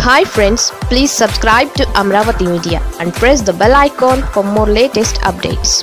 hi friends please subscribe to Amaravati media and press the bell icon for more latest updates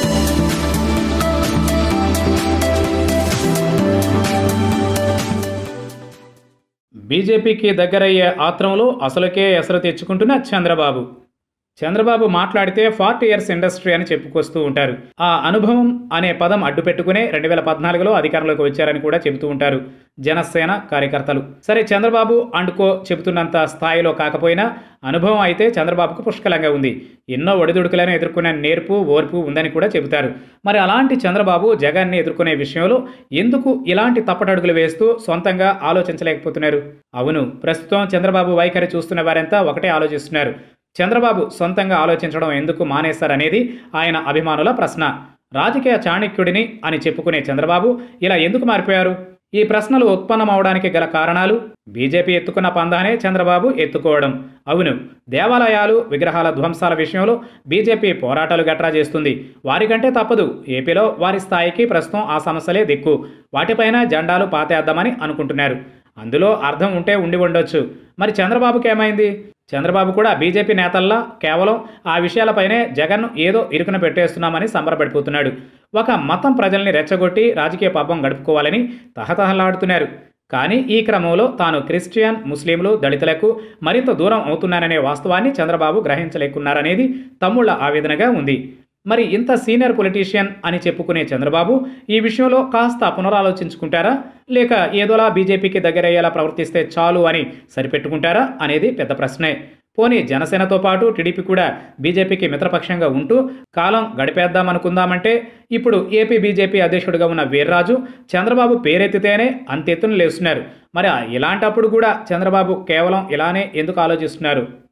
బీజేపీకి దగ్గరయ్యే ఆత్రంలో అసలుకే ఎసరు తెచ్చుకుంటున్న చంద్రబాబు చంద్రబాబు మాట్లాడితే ఫార్టీ ఇయర్స్ ఇండస్ట్రీ అని చెప్పుకొస్తూ ఉంటారు ఆ అనుభవం అనే పదం అడ్డు పెట్టుకునే రెండు వేల పద్నాలుగులో అధికారంలోకి వచ్చారని కూడా చెబుతూ ఉంటారు జనసేన కార్యకర్తలు సరే చంద్రబాబు అండుకో చెబుతున్నంత స్థాయిలో కాకపోయినా అనుభవం అయితే చంద్రబాబుకు పుష్కలంగా ఉంది ఎన్నో ఒడిదుడుకులను ఎదుర్కొనే నేర్పు ఓర్పు ఉందని కూడా చెబుతారు మరి అలాంటి చంద్రబాబు జగన్ని ఎదుర్కొనే విషయంలో ఎందుకు ఇలాంటి తప్పటడుగులు వేస్తూ సొంతంగా ఆలోచించలేకపోతున్నారు అవును ప్రస్తుతం చంద్రబాబు వైఖరి చూస్తున్న వారంతా ఒకటే ఆలోచిస్తున్నారు చంద్రబాబు సొంతంగా ఆలోచించడం ఎందుకు మానేశారనేది ఆయన అభిమానుల ప్రశ్న రాజకీయ చాణక్యుడిని అని చెప్పుకునే చంద్రబాబు ఇలా ఎందుకు మారిపోయారు ఈ ప్రశ్నలు ఉత్పన్నమవడానికి గల కారణాలు బీజేపీ ఎత్తుకున్న పందానే చంద్రబాబు ఎత్తుకోవడం అవును దేవాలయాలు విగ్రహాల ధ్వంసాల విషయంలో బీజేపీ పోరాటాలు గట్రా చేస్తుంది వారికంటే తప్పదు ఏపీలో వారి స్థాయికి ప్రస్తుతం ఆ సమస్యలే దిక్కు వాటిపైన జెండాలు పాతేద్దామని అనుకుంటున్నారు అందులో అర్థం ఉంటే ఉండి ఉండొచ్చు మరి చంద్రబాబుకి ఏమైంది చంద్రబాబు కూడా బీజేపీ నేతల్లా కేవలం ఆ విషయాలపైనే జగన్ను ఏదో ఇరుకున పెట్టేస్తున్నామని సంబరపడిపోతున్నాడు ఒక మతం ప్రజల్ని రెచ్చగొట్టి రాజకీయ పాపం గడుపుకోవాలని తహతహలాడుతున్నారు కానీ ఈ క్రమంలో తాను క్రిస్టియన్ ముస్లింలు దళితులకు మరింత దూరం అవుతున్నాననే వాస్తవాన్ని చంద్రబాబు గ్రహించలేకున్నారనేది తమ్ముళ్ల ఆవేదనగా ఉంది మరి ఇంత సీనియర్ పొలిటీషియన్ అని చెప్పుకునే చంద్రబాబు ఈ విషయంలో కాస్త పునరాలోచించుకుంటారా లేక ఏదోలా బీజేపీకి దగ్గరయ్యేలా ప్రవర్తిస్తే చాలు అని సరిపెట్టుకుంటారా అనేది పెద్ద ప్రశ్నే పోనీ జనసేనతో పాటు టీడీపీ కూడా బీజేపీకి మిత్రపక్షంగా ఉంటూ కాలం గడిపేద్దామనుకుందామంటే ఇప్పుడు ఏపీ బీజేపీ అధ్యక్షుడిగా ఉన్న వీర్రాజు చంద్రబాబు పేరెత్తితేనే అంతెత్తున లేస్తున్నారు మరి ఇలాంటప్పుడు కూడా చంద్రబాబు కేవలం ఇలానే ఎందుకు ఆలోచిస్తున్నారు